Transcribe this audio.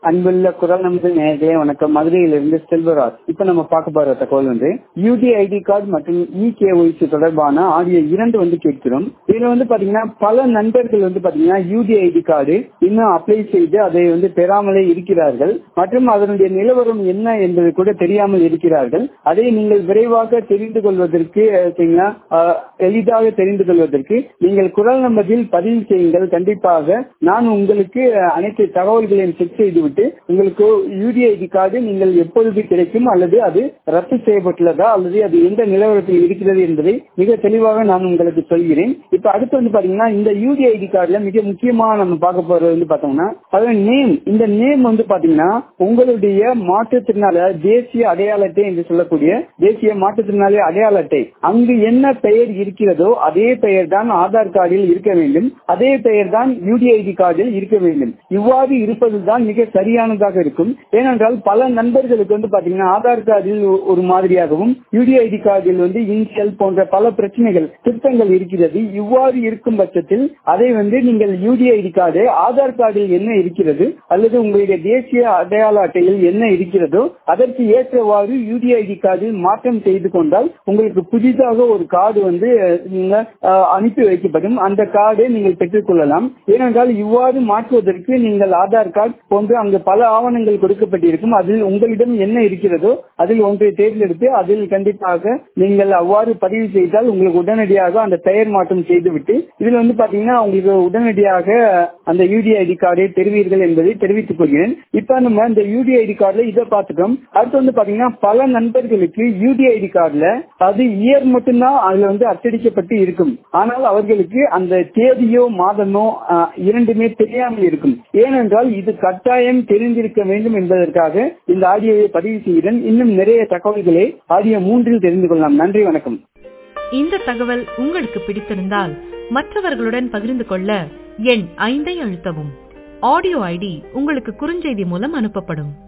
அன்புள்ள குரல் நமது நேரடியே வணக்கம் மதுரையிலிருந்து செல்வராஜ் இப்ப நம்ம பார்க்க போற தகவல் வந்து யூடிஐடி கார்டு மற்றும் இகேஒய்சி தொடர்பான ஆடியோ இரண்டு வந்து கேட்கிறோம் இதுல வந்து பாத்தீங்கன்னா பல நண்பர்கள் வந்து பாத்தீங்கன்னா யூடிஐடி கார்டு இன்னும் அப்ளை செய்து அதை வந்து பெறாமலே இருக்கிறார்கள் மற்றும் அதனுடைய நிலவரம் என்ன என்பது கூட தெரியாமல் இருக்கிறார்கள் அதை நீங்கள் விரைவாக தெரிந்து கொள்வதற்கு பாத்தீங்கன்னா, அஹ், எளிதாக தெரிந்து கொள்வதற்கு நீங்கள் குரல் நம்பரில் பதிவு செய்யுங்கள் கண்டிப்பாக நான் உங்களுக்கு அனைத்து தகவல்களையும் செக் செய்துவிட்டு உங்களுக்கு யூடிஐடி கார்டு நீங்கள் எப்பொழுது கிடைக்கும் அல்லது அது ரத்து செய்யப்பட்டுள்ளதா அல்லது அது எந்த நிலவரத்தில் இருக்கிறது என்பதை மிக தெளிவாக நான் உங்களுக்கு சொல்கிறேன் இப்ப அடுத்து வந்து பாத்தீங்கன்னா இந்த யூடிஐடி கார்டுல மிக முக்கியமா நம்ம பார்க்க போறது வந்து பாத்தோம்னா அதாவது நேம் இந்த நேம் வந்து பாத்தீங்கன்னா உங்களுடைய மாற்றுத்திறனாள தேசிய அடையாள அட்டை என்று சொல்லக்கூடிய தேசிய மாற்றுத்திறனாளி அடையாள அட்டை அங்கு என்ன பெயர் இருக்கிறதோ அதே பெயர் தான் ஆதார் கார்டில் இருக்க வேண்டும் அதே பெயர் தான் யூடிஐடி கார்டில் இருக்க வேண்டும் இவ்வாறு இருப்பதுதான் மிக சரியானதாக இருக்கும் ஏனென்றால் பல நண்பர்களுக்கு வந்து பாத்தீங்கன்னா ஆதார் கார்டில் ஒரு மாதிரியாகவும் யூடிஐடி கார்டில் வந்து இன்சியல் போன்ற பல பிரச்சனைகள் திருத்தங்கள் இருக்கிறது இவ்வாறு இருக்கும் பட்சத்தில் அதை வந்து நீங்கள் யூடிஐடி கார்டு ஆதார் கார்டில் என்ன இருக்கிறது அல்லது உங்களுடைய தேசிய அடையாள அட்டையில் என்ன இருக்கிறதோ அதற்கு ஏற்றவாறு யூடிஐடி கார்டில் மாற்றம் செய்து கொண்டால் உங்களுக்கு புதிதாக ஒரு கார்டு வந்து நீங்க அஹ், அனுப்பி வைக்கப்படும் அந்த கார்டை நீங்கள் பெற்றுக் கொள்ளலாம் ஏனென்றால் இவ்வாறு மாற்றுவதற்கு நீங்கள் ஆதார் கார்டு போன்று அங்கு பல ஆவணங்கள் கொடுக்கப்பட்டிருக்கும் அதில் உங்களிடம் என்ன இருக்கிறதோ அதில் ஒன்றை தேர்ந்தெடுத்து அதில் கண்டிப்பாக நீங்கள் அவ்வாறு பதிவு செய்தால் உங்களுக்கு உடனடியாக அந்த பெயர் மாற்றம் செய்துவிட்டு இதில் வந்து பாத்தீங்கன்னா உங்களுக்கு உடனடியாக அந்த யூடிஐடி கார்டை பெறுவீர்கள் என்பதை தெரிவித்துக் கொள்கிறேன் இப்ப நம்ம இந்த யூடிஐடி கார்டுல இதை பார்த்துட்டோம் அடுத்து வந்து பாத்தீங்கன்னா பல நண்பர்களுக்கு யூடிஐடி கார்டுல அது இயர் மட்டும்தான் அதுல வந்து அச்சடிக்கப்பட்டு இருக்கும் ஆனால் அவர்களுக்கு அந்த தேதியோ மாதமோ அஹ், இரண்டுமே தெரியாமல் இருக்கும் ஏனென்றால் இது கட்டாயம் தெரிந்திருக்க வேண்டும் என்பதற்காக இந்த ஆடியோவை பதிவு செய்கிறேன் இன்னும் நிறைய தகவல்களை ஆடியோ மூன்றில் தெரிந்து கொள்ளலாம் நன்றி வணக்கம் இந்த தகவல் உங்களுக்கு பிடித்திருந்தால் மற்றவர்களுடன் பகிர்ந்து கொள்ள எண் ஐந்தை அழுத்தவும் ஆடியோ ஐடி உங்களுக்கு குறுஞ்செய்தி மூலம் அனுப்பப்படும்